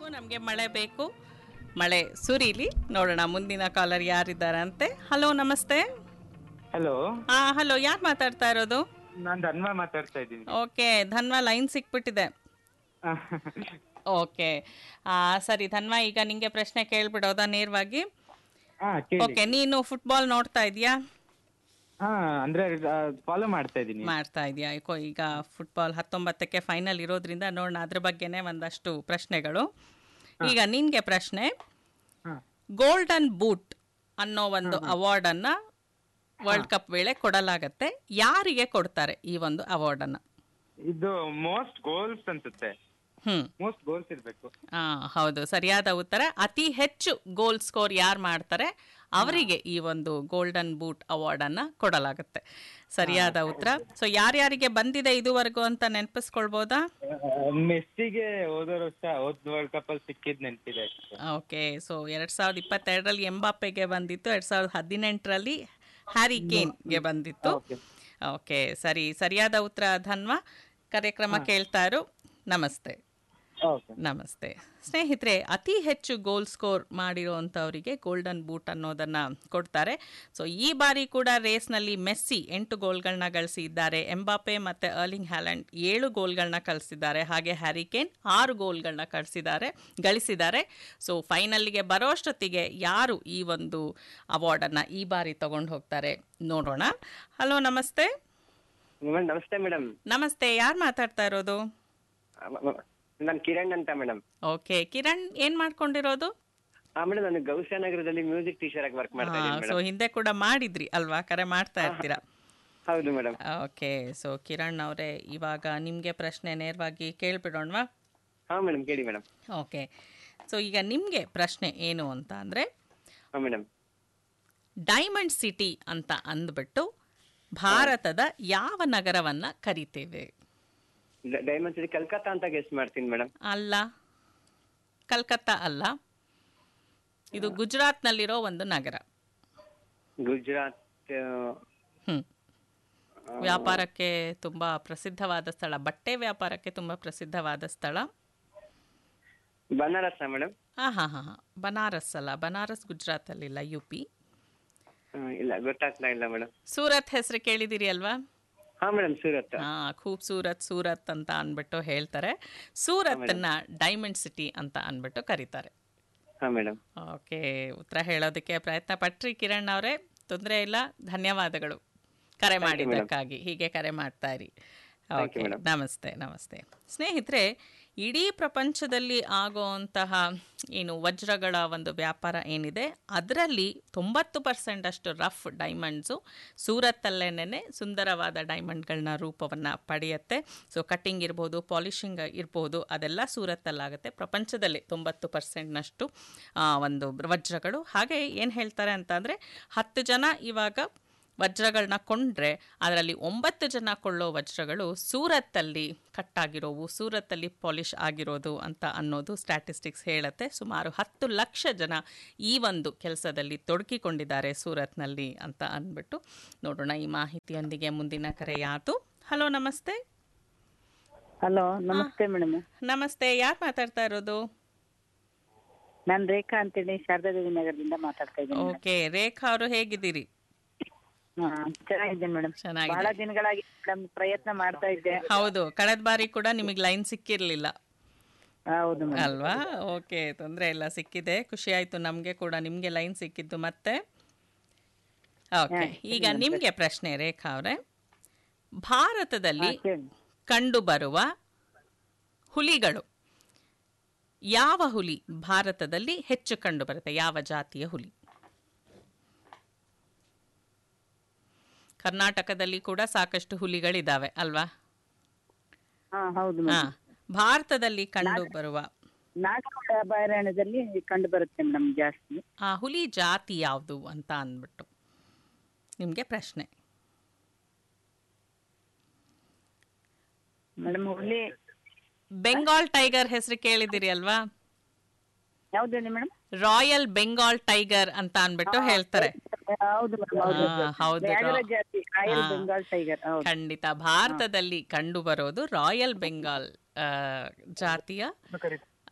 ನಮಗೆ ಮಳೆ ಬೇಕು ಮಳೆ ಸುರೀಲಿ ನೋಡೋಣ ಮುಂದಿನ ಕಾಲರ್ ಯಾರಿದ್ದಾರೆ ಅಂತೆ ಹಲೋ ನಮಸ್ತೆ ಹಲೋ ಹಾ ಹಲೋ ಯಾರು ಮಾತಾಡ್ತಾ ಇರೋದು ನಾನು ಧನ್ವ ಮಾತಾಡ್ತಾ ಇದ್ದೀನಿ ಓಕೆ ಧನ್ವ ಲೈನ್ ಸಿಕ್ಬಿಟ್ಟಿದೆ ಓಕೆ ಆ, ಸರಿ ಧನ್ವ ಈಗ ನಿಂಗೆ ಪ್ರಶ್ನೆ ಕೇಳ್ಬಿಡೋದಾ ನೇರವಾಗಿ ಹಾ ಕೇಳಿ ಓಕೆ ನೀನು ಫುಟ್ಬಾಲ್ ನೋಡ್ತಾ ಇದೀಯಾ ಹಾ ಅಂದ್ರೆ ಫಾಲೋ ಮಾಡ್ತಾ ಇದ್ದೀನಿ ಮಾಡ್ತಾ ಇದೆಯಾ ಯಾಕೋ ಈಗ ಫುಟ್ಬಾಲ್ ಹತ್ತೊಂಬತ್ತಕ್ಕೆ ಫೈನಲ್ ಇರೋದ್ರಿಂದ ನೋಡೋಣ ಅದ್ರ ಬಗ್ಗೆನೇ ಒಂದಷ್ಟು ಪ್ರಶ್ನೆಗಳು ಈಗ ನಿನ್ಗೆ ಪ್ರಶ್ನೆ ಹಾ ಗೋಲ್ಡನ್ ಬೂಟ್ ಅನ್ನೋ ಒಂದು ಅವಾರ್ಡನ್ನ ವರ್ಲ್ಡ್ ಕಪ್ ವೇಳೆ ಕೊಡಲಾಗತ್ತೆ ಯಾರಿಗೆ ಕೊಡ್ತಾರೆ ಈ ಒಂದು ಅವಾರ್ಡನ್ನ ಇದು ಮೋಸ್ಟ್ ಗೋಲ್ಸ್ ಅನ್ಸುತ್ತೆ ಹ್ಮ್ ಮೋಸ್ಟ್ ಗೋಲ್ಸ್ ಇರ್ಬೇಕು ಆ, ಹೌದು ಸರಿಯಾದ ಉತ್ತರ ಅತಿ ಹೆಚ್ಚು ಗೋಲ್ ಸ್ಕೋರ್ ಯಾರು ಮಾಡ್ತಾರೆ ಅವರಿಗೆ ಈ ಒಂದು ಗೋಲ್ಡನ್ ಬೂಟ್ ಅವಾರ್ಡ್ ಅನ್ನ ಕೊಡಲಾಗುತ್ತೆ ಸರಿಯಾದ ಉತ್ತರ ಸೊ ಯಾರ್ಯಾರಿಗೆ ಬಂದಿದೆ ಇದುವರೆಗೂ ಅಂತ ನೆನಪಿಸ್ಕೊಳ್ಬೋದಾ ಮೆಸ್ಸಿಗೆ ಹೋದ ವರ್ಷ ಹೋದ್ ವರ್ಲ್ಡ್ ಕಪ್ ಅಲ್ಲಿ ಸಿಕ್ಕಿದ್ ನೆನಪಿದೆ ಓಕೆ ಸೊ ಎರಡ್ ಸಾವಿರದ ಇಪ್ಪತ್ತೆರಡರಲ್ಲಿ ಎಂಬಾಪೆಗೆ ಬಂದಿತ್ತು ಎರಡ್ ಸಾವಿರದ ಹದಿನೆಂಟರಲ್ಲಿ ಹ್ಯಾರಿ ಕೇನ್ಗೆ ಬಂದಿತ್ತು ಓಕೆ ಸರಿ ಸರಿಯಾದ ಉತ್ತರ ಧನ್ವ ಕಾರ್ಯಕ್ರಮ ಕೇಳ್ತಾ ಇರು ನಮಸ್ತೆ ಓಕೆ ನಮಸ್ತೆ ಸ್ನೇಹಿತರೆ ಅತಿ ಹೆಚ್ಚು ಗೋಲ್ ಸ್ಕೋರ್ ಮಾಡಿರುವಂಥವರಿಗೆ ಗೋಲ್ಡನ್ ಬೂಟ್ ಅನ್ನೋದನ್ನ ಕೊಡ್ತಾರೆ ಸೊ ಈ ಬಾರಿ ಕೂಡ ರೇಸ್ನಲ್ಲಿ ಮೆಸ್ಸಿ ಎಂಟು ಗೋಲ್ಗಳನ್ನ ಗಳಿಸಿದ್ದಾರೆ ಎಂಬಾಪೆ ಮತ್ತು ಅರ್ಲಿಂಗ್ ಹ್ಯಾಲೆಂಡ್ ಏಳು ಗೋಲ್ಗಳನ್ನ ಕಳಿಸಿದ್ದಾರೆ ಹಾಗೆ ಹ್ಯಾರಿಕೇನ್ ಆರು ಗೋಲ್ಗಳನ್ನ ಕಳಿಸಿದ್ದಾರೆ ಗಳಿಸಿದ್ದಾರೆ ಸೊ ಫೈನಲ್ಗೆ ಬರೋಷ್ಟೊತ್ತಿಗೆ ಯಾರು ಈ ಒಂದು ಅವಾರ್ಡನ್ನು ಈ ಬಾರಿ ತಗೊಂಡು ಹೋಗ್ತಾರೆ ನೋಡೋಣ ಹಲೋ ನಮಸ್ತೆ ಮೇಡಮ್ ನಮಸ್ತೆ ಮೇಡಮ್ ನಮಸ್ತೆ ಯಾರು ಮಾತಾಡ್ತಾ ಇರೋದು ನಾನು ಕಿರಣ್ ಅಂತ ಮೇಡಮ್ ಓಕೆ ಕಿರಣ್ ಏನು ಮಾಡ್ಕೊಂಡಿರೋದು ಹಾ ಮೇಡಮ್ ನಾನು ಗೌಶ ನಗರದಲ್ಲಿ ಮ್ಯೂಸಿಕ್ ಟೀಚರ್ ಆಗಿ ವರ್ಕ್ ಮಾಡ್ತಾ ಇದ್ದೀನಿ ಸೊ ಮೇಡಮ್ ಹಿಂದೆ ಕೂಡ ಮಾಡಿದ್ರಿ ಅಲ್ವಾ ಕರೆ ಮಾಡ್ತಾ ಇರ್ತೀರಾ ಹೌದು ಮೇಡಮ್ ಓಕೆ ಸೊ ಕಿರಣ್ ಅವರೇ ಇವಾಗ ನಿಮಗೆ ಪ್ರಶ್ನೆ ನೇರವಾಗಿ ಕೇಳ್ಬಿಡೋಣವಾ ಹಾ ಮೇಡಮ್ ಕೇಳಿ ಮೇಡಮ್ ಓಕೆ ಸೊ ಈಗ ನಿಮಗೆ ಪ್ರಶ್ನೆ ಏನು ಅಂತ ಅಂದರೆ ಹಾ ಮೇಡಮ್ ಡೈಮಂಡ್ ಸಿಟಿ ಅಂತ ಅಂದ್ಬಿಟ್ಟು ಭಾರತದ ಯಾವ ನಗರವನ್ನ ಕರಿತೇವೆ ಡೈಮಂಡ್ ಸಿಟಿ ಕಲ್ಕತ್ತಾ ಅಂತ ಗೆಸ್ಟ್ ಮಾಡ್ತೀನಿ ಮೇಡಮ್ ಅಲ್ಲ ಕಲ್ಕತ್ತಾ ಅಲ್ಲ ಇದು ಗುಜರಾತ್ನಲ್ಲಿರೋ ಒಂದು ನಗರ ಗುಜರಾತ್ ಆ, ಹ್ಮ್ ವ್ಯಾಪಾರಕ್ಕೆ ತುಂಬಾ ಪ್ರಸಿದ್ಧವಾದ ಸ್ಥಳ ಬಟ್ಟೆ ವ್ಯಾಪಾರಕ್ಕೆ ತುಂಬಾ ಪ್ರಸಿದ್ಧವಾದ ಸ್ಥಳ ಬನಾರಸ್ ಮೇಡಮ್ ಹಾ ಹಾ ಹಾ ಹಾ ಬನಾರಸ್ ಅಲ್ಲ ಬನಾರಸ್ ಗುಜರಾತ್ ಅಲ್ಲಿಲ್ಲ ಯು ಪಿ ಇಲ್ಲ ಗೊತ್ತಾಗ್ತಾ ಇಲ್ಲ ಮೇಡಮ್ ಸೂರತ್ ಹೆಸರು ಕೇಳಿದಿರಿ ಅಲ್ವಾ ಹಾ ಮೇಡಮ್ ಸೂರತ್ ಹಾ ಖೂಬ್ ಸೂರತ್ ಸೂರತ್ ಅಂತ ಅನ್ಬಿಟ್ಟು ಹೇಳ್ತಾರೆ ಸೂರತ್ನ ಡೈಮಂಡ್ ಸಿಟಿ ಅಂತ ಅನ್ಬಿಟ್ಟು ಕರೀತಾರೆ ಹಾ ಮೇಡಮ್ ಓಕೆ ಉತ್ತರ ಹೇಳೋದಕ್ಕೆ ಪ್ರಯತ್ನ ಪಟ್ರಿ ಕಿರಣ್ ಅವರೇ ತೊಂದರೆ ಇಲ್ಲ ಧನ್ಯವಾದಗಳು ಕರೆ ಮಾಡಿದ್ದಕ್ಕಾಗಿ ಹೀಗೆ ಕರೆ ಮಾಡ್ತಾ ಇರಿ ಓಕೆ ನಮಸ್ತೆ ನಮಸ್ತೆ ಸ್ನೇಹಿತರೆ ಇಡೀ ಪ್ರಪಂಚದಲ್ಲಿ ಆಗುವಂತಹ ಏನು ವಜ್ರಗಳ ಒಂದು ವ್ಯಾಪಾರ ಏನಿದೆ ಅದರಲ್ಲಿ ತೊಂಬತ್ತು ಪರ್ಸೆಂಟ್ ಅಷ್ಟು ರಫ್ ಡೈಮಂಡ್ಸು ಸೂರತ್ತಲ್ಲೇನೆ ಸುಂದರವಾದ ಡೈಮಂಡ್ಗಳನ್ನ ರೂಪವನ್ನು ಪಡೆಯುತ್ತೆ ಸೊ ಕಟ್ಟಿಂಗ್ ಇರ್ಬೋದು ಪಾಲಿಶಿಂಗ್ ಇರ್ಬೋದು ಅದೆಲ್ಲ ಸೂರತ್ತಲ್ಲಾಗುತ್ತೆ ಪ್ರಪಂಚದಲ್ಲಿ ತೊಂಬತ್ತು ಪರ್ಸೆಂಟ್ನಷ್ಟು ಒಂದು ವಜ್ರಗಳು ಹಾಗೆ ಏನು ಹೇಳ್ತಾರೆ ಅಂತ ಅಂದರೆ ಹತ್ತು ಜನ ಇವಾಗ ವಜ್ರಗಳನ್ನ ಕೊಂಡ್ರೆ ಅದರಲ್ಲಿ ಒಂಬತ್ತು ಜನ ಕೊಳ್ಳೋ ವಜ್ರಗಳು ಸೂರತ್ತಲ್ಲಿ ಕಟ್ಟಾಗಿರೋವು ಸೂರತ್ತಲ್ಲಿ ಪಾಲಿಶ್ ಆಗಿರೋದು ಅಂತ ಅನ್ನೋದು ಸ್ಟ್ಯಾಟಿಸ್ಟಿಕ್ಸ್ ಹೇಳುತ್ತೆ ಸುಮಾರು ಹತ್ತು ಲಕ್ಷ ಜನ ಈ ಒಂದು ಕೆಲಸದಲ್ಲಿ ತೊಡಗಿಕೊಂಡಿದ್ದಾರೆ ಸೂರತ್ನಲ್ಲಿ ಅಂತ ಅಂದ್ಬಿಟ್ಟು ನೋಡೋಣ ಈ ಮಾಹಿತಿಯೊಂದಿಗೆ ಮುಂದಿನ ಕರೆ ಯಾತು ಹಲೋ ನಮಸ್ತೆ ಹಲೋ ನಮಸ್ತೆ ಮೇಡಮ್ ನಮಸ್ತೆ ಯಾರು ಮಾತಾಡ್ತಾ ಇರೋದು ನಾನು ರೇಖಾ ಅಂತೇಳಿ ಶಾರದಾದೇವಿ ನಗರದಿಂದ ಮಾತಾಡ್ತಾ ಇದ್ದೀನಿ ಓಕೆ ರೇಖಾ ಅವರು ಹೇಗಿದ್ದೀರಿ ಹಾ, ಚೆನ್ನಾಗಿದ್ದೇನೆ ಮೇಡಮ್ ಚೆನ್ನಾಗಿದೆ. ಬಹಳ ದಿನಗಳಾಗಿ ಮೇಡಮ್ ಪ್ರಯತ್ನ ಮಾಡ್ತಾ ಇದ್ದೆ ಹೌದು ಕಳೆದ ಬಾರಿ ಕೂಡ ನಿಮಗೆ ಲೈನ್ ಸಿಕ್ಕಿರಲಿಲ್ಲ ಹೌದು ಮೇಡಮ್ ಅಲ್ವಾ ಓಕೆ ತೊಂದರೆ ಇಲ್ಲ ಸಿಕ್ಕಿದೆ ಖುಷಿ ಆಯ್ತು ನಮಗೆ ಕೂಡ ನಿಮಗೆ ಲೈನ್ ಸಿಕ್ಕಿದ್ದು ಮತ್ತೆ ಓಕೆ ಈಗ ನಿಮಗೆ ಪ್ರಶ್ನೆ ರೇಖಾ ಅವರೇ ಭಾರತದಲ್ಲಿ ಕೇಳಿ ಕಂಡುಬರುವ ಹುಲಿಗಳು ಯಾವ ಹುಲಿ ಭಾರತದಲ್ಲಿ ಹೆಚ್ಚು ಕಂಡುಬರುತ್ತೆ ಯಾವ ಜಾತಿಯ ಹುಲಿ ಕರ್ನಾಟಕದಲ್ಲಿ ಕೂಡ ಸಾಕಷ್ಟು ಹುಲಿಗಳಿದ್ದಾವೆ ಅಲ್ವಾ ಹಾ ಹೌದು ಹಾ ಮೇಡಮ್ ಭಾರತದಲ್ಲಿ ಕಂಡು ಬರುವ ನಾಗಮಂಗಲ ಅಭಯಾರಣ್ಯದಲ್ಲಿ ಕಂಡು ಬರುತ್ತೆ ಮೇಡಮ್ ಜಾಸ್ತಿ ಆ ಹುಲಿ ಜಾತಿ ಯಾವುದು ಅಂತ ಅಂದ್ಬಿಟ್ಟು ನಿಮಗೆ ಪ್ರಶ್ನೆ ಮೇಡಮ್ ಹುಲಿ ಬೆಂಗಾಲ್ ಟೈಗರ್ ಹೆಸರು ಕೇಳಿದಿರಿ ಅಲ್ವಾ ಯಾವ್ದು ಹೇಳಿ ಮೇಡಮ್ ರಾಯಲ್ ಬೆಂಗಾಲ್ ಟೈಗರ್ ಅಂತ ಅನ್ಬಿಟ್ಟು ಹೇಳ್ತಾರೆ ಹೌದು ಮೇಡಮ್ ಹೌದು ಆ, ಹೌದು ನ್ಯಾಗರ ರಾ- ಜಾತಿ ರಾಯಲ್ ಹಾ. ಬೆಂಗಾಲ್ ಟೈಗರ್ ಹೌದು ಖಂಡಿತ ಭಾರತದಲ್ಲಿ ಕಂಡು ಬರೋದು ರಾಯಲ್ ಬೆಂಗಾಲ್ ಆ, ಜಾತಿಯ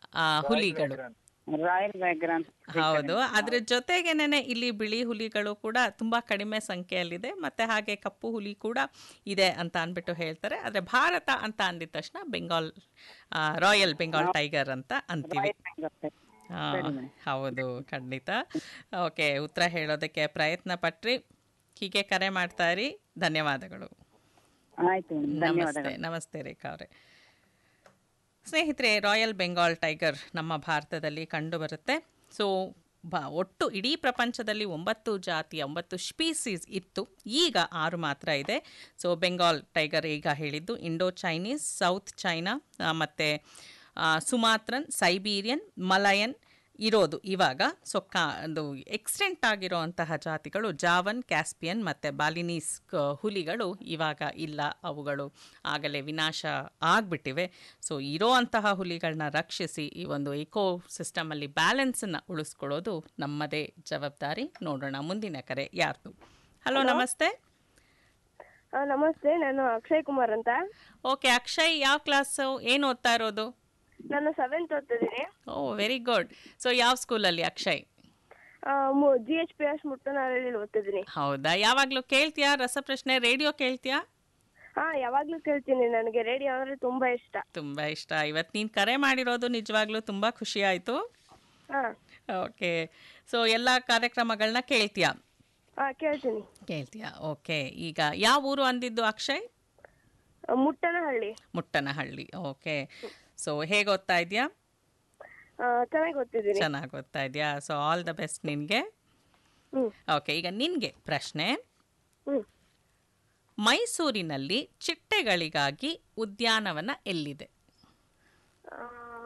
ಆ, ಹುಲಿಗಳು ರಾಯಲ್ ಬ್ಯಾಕ್ಗ್ರೌಂಡ್ ಹೌದು ಅದ್ರ ಜೊತೆಗೇನೆ ಇಲ್ಲಿ ಬಿಳಿ ಹುಲಿಗಳು ಕೂಡ ತುಂಬಾ ಕಡಿಮೆ ಸಂಖ್ಯೆಯಲ್ಲಿದೆ ಮತ್ತೆ ಹಾಗೆ ಕಪ್ಪು ಹುಲಿ ಕೂಡ ಇದೆ ಅಂತ ಅಂದ್ಬಿಟ್ಟು ಹೇಳ್ತಾರೆ ಆದ್ರೆ ಭಾರತ ಅಂತ ಅಂದಿದ ತಕ್ಷಣ ಬೆಂಗಾಲ್ ಆ, ರಾಯಲ್ ಬೆಂಗಾಲ್ ಟೈಗರ್ ಅಂತ ಅಂತೀವಿ ಆ, ಹೌದು ಖಂಡಿತ ಓಕೆ ಉತ್ತರ ಹೇಳೋದಕ್ಕೆ ಪ್ರಯತ್ನ ಪಟ್ರಿ ಹೀಗೆ ಕರೆ ಮಾಡ್ತಾ ಇರಿ ಧನ್ಯವಾದಗಳು ಆಯ್ತು ಮೇಡಮ್ ನಮಸ್ತೆ ಧನ್ಯವಾದಗಳು ನಮಸ್ತೆ ರೇಖಾ ಅವರೇ ಸ್ನೇಹಿತರೆ ರಾಯಲ್ ಬೆಂಗಾಲ್ ಟೈಗರ್ ನಮ್ಮ ಭಾರತದಲ್ಲಿ ಕಂಡುಬರುತ್ತೆ ಸೊ ಬ ಒಟ್ಟು ಇಡೀ ಪ್ರಪಂಚದಲ್ಲಿ ಒಂಬತ್ತು ಜಾತಿಯ ಒಂಬತ್ತು ಸ್ಪೀಸೀಸ್ ಇತ್ತು ಈಗ ಆರು ಮಾತ್ರ ಇದೆ ಸೊ ಬೆಂಗಾಲ್ ಟೈಗರ್ ಈಗ ಹೇಳಿದ್ದು ಇಂಡೋ ಚೈನೀಸ್ ಸೌತ್ ಚೈನಾ ಮತ್ತು ಸುಮಾತ್ರನ್ ಸೈಬೀರಿಯನ್ ಮಲಯನ್ ಇರೋದು ಇವಾಗ ಸೊ ಕಾ ಒಂದು ಎಕ್ಸ್ಟೆಂಟ್ ಆಗಿರೋಂತಹ ಜಾತಿಗಳು ಜಾವನ್ ಕ್ಯಾಸ್ಪಿಯನ್ ಮತ್ತು ಬಾಲಿನೀಸ್ ಕ- ಹುಲಿಗಳು ಇವಾಗ ಇಲ್ಲ ಅವುಗಳು ಆಗಲೇ ವಿನಾಶ ಆಗಿಬಿಟ್ಟಿವೆ ಸೊ ಇರೋ ಅಂತಹ ಹುಲಿಗಳನ್ನ ರಕ್ಷಿಸಿ ಈ ಒಂದು ಇಕೋ ಸಿಸ್ಟಮಲ್ಲಿ ಬ್ಯಾಲೆನ್ಸನ್ನು ಉಳಿಸ್ಕೊಳ್ಳೋದು ನಮ್ಮದೇ ಜವಾಬ್ದಾರಿ ನೋಡೋಣ ಮುಂದಿನ ಕರೆ ಯಾರ್ದು ಹಲೋ ನಮಸ್ತೆ ಆ, ನಮಸ್ತೆ ನಾನು ಅಕ್ಷಯ್ ಕುಮಾರ್ ಅಂತ ಓಕೆ ಅಕ್ಷಯ್ ಯಾವ ಕ್ಲಾಸು ಏನು ಓದ್ತಾ ಇರೋದು ನಾನು ಸೆವೆಂತ್ ಓದ್ತಿದ್ದೀನಿ ಓ ವೆರಿ ಗುಡ್ ಸೊ ಯಾವ ಸ್ಕೂಲಲ್ಲಿ Akshay G H P S Muttanahalli ಓದ್ತಿದ್ದೀನಿ ಹೌದಾ ಯಾವಾಗಲೂ ಕೇಳ್ತೀಯಾ ರಸಪ್ರಶ್ನೆ ರೇಡಿಯೋ ಕೇಳ್ತೀಯಾ ಹಾ ಯಾವಾಗ್ಲೂ ಕೇಳ್ತೀನಿ ನನಗೆ ರೇಡಿಯೋ ಅಂದ್ರೆ ತುಂಬಾ ಇಷ್ಟ ತುಂಬ ಇಷ್ಟ ಇವತ್ತು ನೀನು ಕರೆ ಮಾಡಿರೋದು ನಿಜವಾಗ್ಲೂ ತುಂಬ ಖುಷಿ ಆಯಿತು ಹಾ ಓಕೆ ಸೊ ಎಲ್ಲ ಕಾರ್ಯಕ್ರಮಗಳನ್ನ ಕೇಳ್ತೀಯಾ ಹಾ ಕೇಳ್ತೀನಿ ಕೇಳ್ತೀಯಾ ಓಕೆ ಈಗ ಯಾವ ಊರು ಅಂದಿದ್ದು ಅಕ್ಷಯ್ ಆ, ಮುಟ್ಟನಹಳ್ಳಿ ಮುಟ್ಟನಹಳ್ಳಿ ಓಕೆ ಸೊ ಹೇಗೆ ಓದ್ತಾ ಇದೆಯಾ ಆ, ಚೆನ್ನಾಗಿ ಓದ್ತಿದ್ದೀನಿ ಚೆನ್ನಾಗಿ ಓದ್ತಾ ಇದೆಯಾ ಸೊ ಆಲ್ ದ ಬೆಸ್ಟ್ ನಿನಗೆ ಹ್ಮ್ ಓಕೆ ಈಗ ನಿನಗೆ ಪ್ರಶ್ನೆ ಹ್ಮ್ ಮೈಸೂರಿನಲ್ಲಿ ಚಿಟ್ಟೆಗಳಿಗಾಗಿ ಉದ್ಯಾನವನ ಎಲ್ಲಿದೆ ಆ,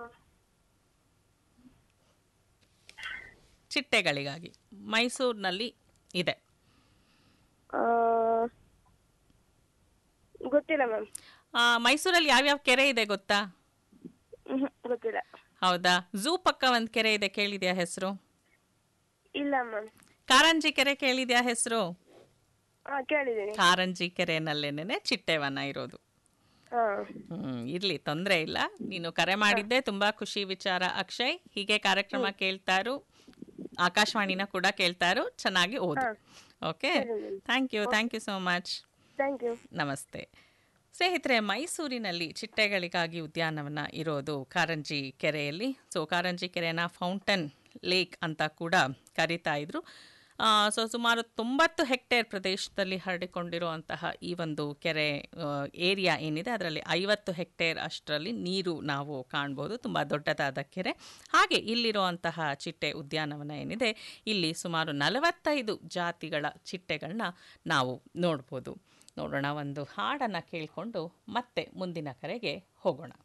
ಚಿಟ್ಟೆಗಳಿಗಾಗಿ ಮೈಸೂರಿನಲ್ಲಿ ಇದೆ ಆ, ಗೊತ್ತಿಲ್ಲ ಮ್ಯಾಮ್ ಆ, ಮೈಸೂರಲ್ಲಿ ಯಾವ್ಯಾವ ಕೆರೆ ಇದೆ ಗೊತ್ತಾ ಗೊತ್ತಿಲ್ಲ ಹೌದಾ ಝೂ ಪಕ್ಕ ಒಂದು ಕೆರೆ ಇದೆ ಕೇಳಿದ್ಯಾ ಹೆಸರು ಇಲ್ಲ ಮ್ಯಾಮ್ ಕಾರಂಜಿ ಕೆರೆ ಕೇಳಿದ್ಯಾ ಹೆಸರು ಹಾ ಕೇಳಿದ್ದೀನಿ ಕಾರಂಜಿ ಕೆರೆನಲ್ಲೇನೆ ಚಿಟ್ಟೆವನ ಇರೋದು ಹಾ ಹ್ಮ್ ಇರ್ಲಿ ತೊಂದರೆ ಇಲ್ಲ ನೀನು ಕರೆ ಮಾಡಿದ್ದೆ ತುಂಬಾ ಖುಷಿ ವಿಚಾರ ಅಕ್ಷಯ್ ಹೀಗೆ ಕಾರ್ಯಕ್ರಮ ಕೇಳ್ತಾರು ಆಕಾಶವಾಣಿನ ಕೂಡ ಕೇಳ್ತಾರು ಚೆನ್ನಾಗಿ ಓದು okay thank you thank you so much thank you ನಮಸ್ತೆ ಸ್ನೇಹಿತರೆ ಮೈಸೂರಿನಲ್ಲಿ ಚಿಟ್ಟೆಗಳಿಗಾಗಿ ಉದ್ಯಾನವನ ಇರೋದು ಕಾರಂಜಿ ಕೆರೆಯಲ್ಲಿ ಸೊ ಕಾರಂಜಿ ಕೆರೆನ ಫೌಂಟನ್ ಲೇಕ್ ಅಂತ ಕೂಡ ಕರೀತಾ ಇದ್ರು ಸೊ ಸುಮಾರು ತೊಂಬತ್ತು ಹೆಕ್ಟೇರ್ ಪ್ರದೇಶದಲ್ಲಿ ಹರಡಿಕೊಂಡಿರುವಂತಹ ಈ ಒಂದು ಕೆರೆ ಏರಿಯಾ ಏನಿದೆ ಅದರಲ್ಲಿ ಐವತ್ತು ಹೆಕ್ಟೇರ್ ಅಷ್ಟರಲ್ಲಿ ನೀರು ನಾವು ಕಾಣ್ಬೋದು ತುಂಬ ದೊಡ್ಡದಾದ ಕೆರೆ ಹಾಗೆ ಇಲ್ಲಿರುವಂತಹ ಚಿಟ್ಟೆ ಉದ್ಯಾನವನ ಏನಿದೆ ಇಲ್ಲಿ ಸುಮಾರು ನಲವತ್ತೈದು ಜಾತಿಗಳ ಚಿಟ್ಟೆಗಳನ್ನ ನಾವು ನೋಡ್ಬೋದು ನೋಡೋಣ ಒಂದು ಹಾಡನ್ನು ಕೇಳಿಕೊಂಡು ಮತ್ತೆ ಮುಂದಿನ ಕರೆಗೆ ಹೋಗೋಣ